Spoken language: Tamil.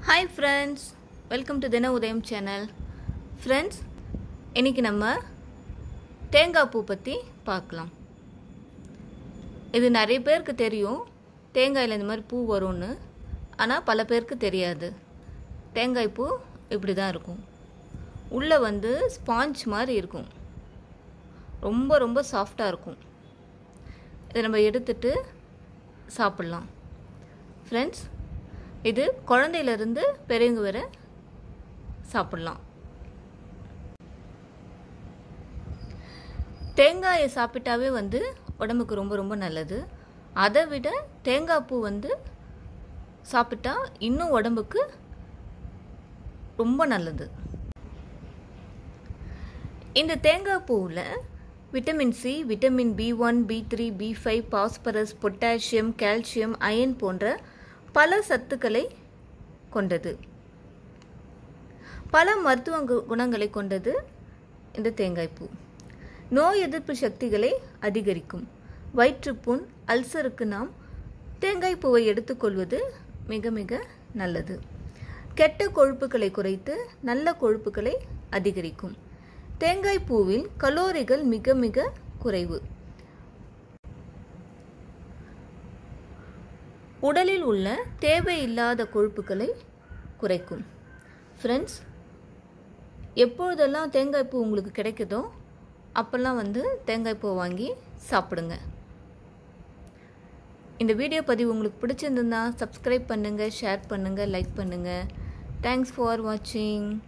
ஹாய் ஃப்ரெண்ட்ஸ் வெல்கம் டு தின உதயம் சேனல் ஃப்ரெண்ட்ஸ் இன்றைக்கி நம்ம தேங்காய் பூ பற்றி பார்க்கலாம் இது நிறைய பேருக்கு தெரியும் தேங்காயில் இந்த மாதிரி பூ வரும்னு ஆனால் பல பேருக்கு தெரியாது தேங்காய் பூ இப்படி தான் இருக்கும் உள்ளே வந்து ஸ்பாஞ்ச் மாதிரி இருக்கும் ரொம்ப ரொம்ப சாஃப்டாக இருக்கும் இதை நம்ம எடுத்துட்டு சாப்பிட்லாம் ஃப்ரெண்ட்ஸ் இது குழந்தையிலேருந்து பெரியவங்க வரை சாப்பிட்லாம் தேங்காயை சாப்பிட்டாவே வந்து உடம்புக்கு ரொம்ப ரொம்ப நல்லது அதை விட தேங்காய் பூ வந்து சாப்பிட்டா இன்னும் உடம்புக்கு ரொம்ப நல்லது இந்த தேங்காய் பூவில் vitamin C vitamin B one B three B five phosphorus potassium calcium iron போன்ற பல சத்துக்களை கொண்டது பல மருத்துவ கு- குணங்களை கொண்டது இந்த தேங்காய்ப்பூ நோய் எதிர்ப்பு சக்திகளை அதிகரிக்கும் வயிற்றுப்புண் அல்சருக்கு நாம் தேங்காய்ப்பூவை எடுத்துக்கொள்வது மிக மிக நல்லது கெட்ட கொழுப்புகளை குறைத்து நல்ல கொழுப்புகளை அதிகரிக்கும் தேங்காய் பூவில் கலோரிகள் மிக மிக குறைவு உடலில் உள்ள தேவையில்லாத கொழுப்புகளை குறைக்கும் ஃப்ரெண்ட்ஸ் எப்பொழுதெல்லாம் தேங்காய் பூ உங்களுக்கு கிடைக்குதோ அப்போல்லாம் வந்து தேங்காய் பூ வாங்கி சாப்பிடுங்க இந்த வீடியோ பதிவு உங்களுக்கு பிடிச்சிருந்ததுன்னா சப்ஸ்கிரைப் பண்ணுங்கள் ஷேர் பண்ணுங்கள் லைக் பண்ணுங்கள் தேங்க்ஸ் ஃபார் வாட்சிங்